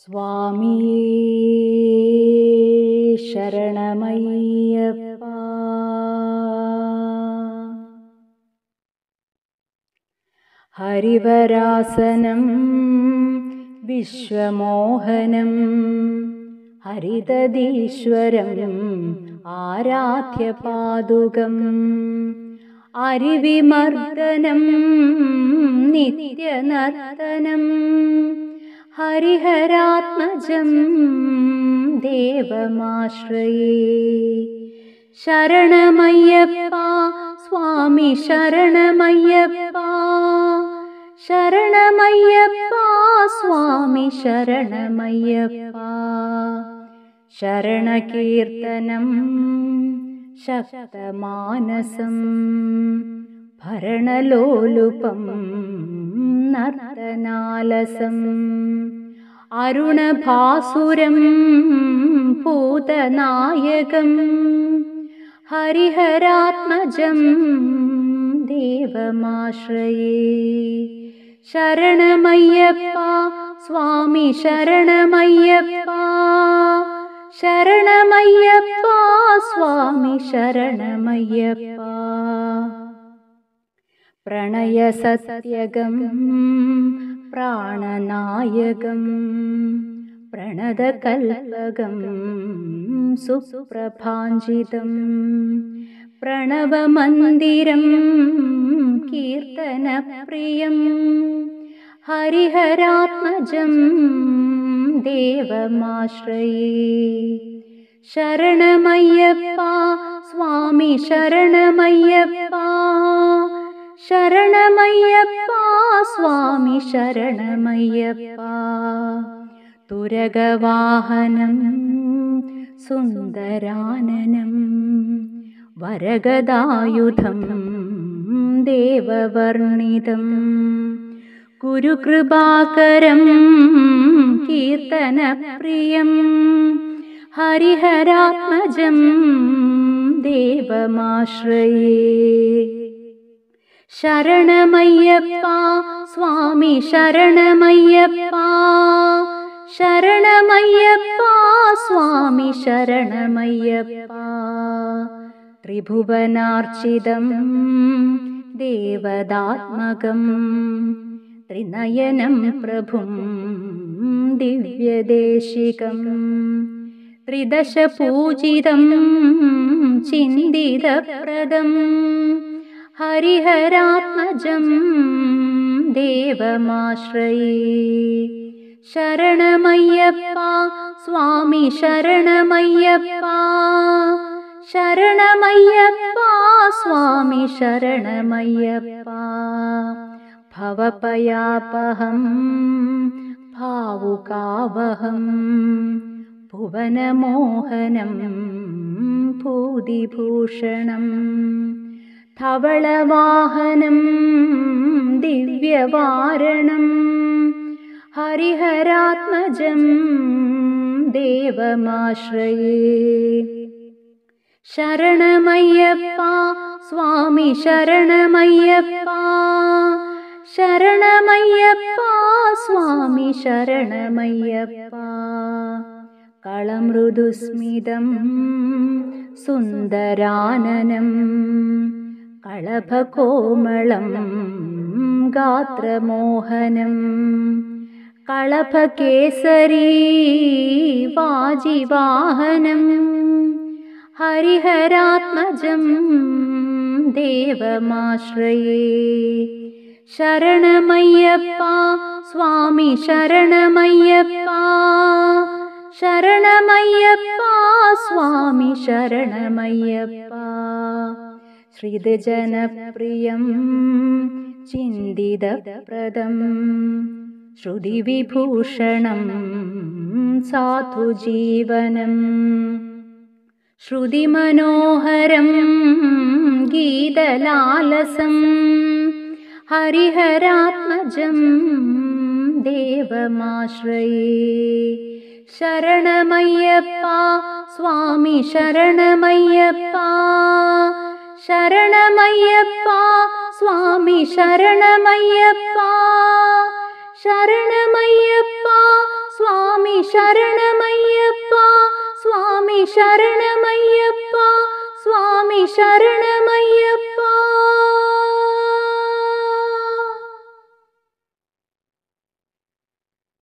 സ്വാമിയേ ശരണമയ്യപ്പ ഹരിവരാസനം വിശ്വമോഹനം ഹരിതദീശ്വരം ആരാധ്യപാദുകം അരിവിമർദ്ദനം നിത്യനർത്തനം ഹരിഹരാത്മജം ദേവമാശ്രയേ ശരണമയ്യപ്പ സ്വാമി ശരണമയ്യപ്പ ശരണമയ്യപ്പ സ്വാമി ശരണമയ്യപ്പ ശരണകീർത്തനം ശക്തമാനസം ഭരണലോലുപം നർത്തനാലസം അരുണഭാസുരം ഭൂതനായകം ഹരിഹരാത്മജം ദേവമാശ്രയേ ശരണമയ്യപ്പ സ്വാമി ശരണമയ്യപ്പ ശരണമയ്യപ്പ സ്വാമി ശരണമയ്യപ്പ പ്രണയസത്യകം പ്രാണനായകം പ്രണതകൽപകം സുപ്രഭാഞ്ചിതം പ്രണവമന്ദിരം കീർത്തനപ്രിയം ഹരിഹരാത്മജം ദേവമാശ്രയേ ശരണമയ്യപ്പ സ്വാമി ശരണമയ്യപ്പ ശരണമയ്യപ്പ സ്വാമി ശരണമയ്യപ്പ തുരകവാഹനം സുന്ദരാനനം വരഗദായുധം ദേവവർണിതം ഗുരുകൃപാകരം കീർത്തനപ്രിയം ഹരിഹരാത്മജം ദേവമാശ്രയേ ശരണമയ്യപ്പ സ്വാമി ശരണമയ്യപ്പ ശരണമയ്യപ്പ സ്വാമി ശരണമയ്യപ്പ ത്രിഭുവനാർച്ചിതം ദേവതാത്മകം ത്രിനയനം പ്രഭും ദിവ്യദേശികം ത്രിദശപൂജിതം ചിന്തിതപ്രദം ഹരിഹരാത്മജം ദേവമാശ്രയേ ശരണമയ്യപ്പ സ്വാമി ശരണമയ്യപ്പ ശരണമയ്യപ്പ സ്വാമി ശരണമയ്യപ്പ ഭവപയാപഹം ഭാവുകാവഹം ഭുവനമോഹനം ഭൂതിഭൂഷണം ധവളവാഹനം ദിവ്യവാരണം ഹരിഹരാത്മജം ദേവമാശ്രയേ ശരണമയ്യപ്പ സ്വാമി ശരണമയ്യപ്പ ശരണമയ്യപ്പ സ്വാമി ശരണമയ്യപ്പ കളമൃദുസ്മിതം സുന്ദരാനനം കളഭകോമളം ഗാത്രമോഹനം കളഭകേസരീ വാജിവാഹനം ഹരിഹരാത്മജം ദേവമാശ്രയേ ശരണമയ്യപ്പ സ്വാമി ശരണമയ്യപ്പ ശരണമയ്യപ്പ സ്വാമി ശരണമയ്യപ്പ ശ്രിതജനപ്രിയം ചിന്തിതപ്രദം ശ്രുതിവിഭൂഷണം സാധുജീവനം ശ്രുതിമനോഹരം ഗീതലാലസം ഹരിഹരാത്മജം ദേവമാശ്രയേ ശരണമയ്യപ്പ സ്വാമി ശരണമയ്യപ്പ ശരണമയ്യപ്പ സ്വാമി ശരണമയ്യപ്പ ശരണമയ്യപ്പ സ്വാമി ശരണമയ്യപ്പ സ്വാമി ശരണമയ്യപ്പ സ്വാമി ശരണമയ്യപ്പ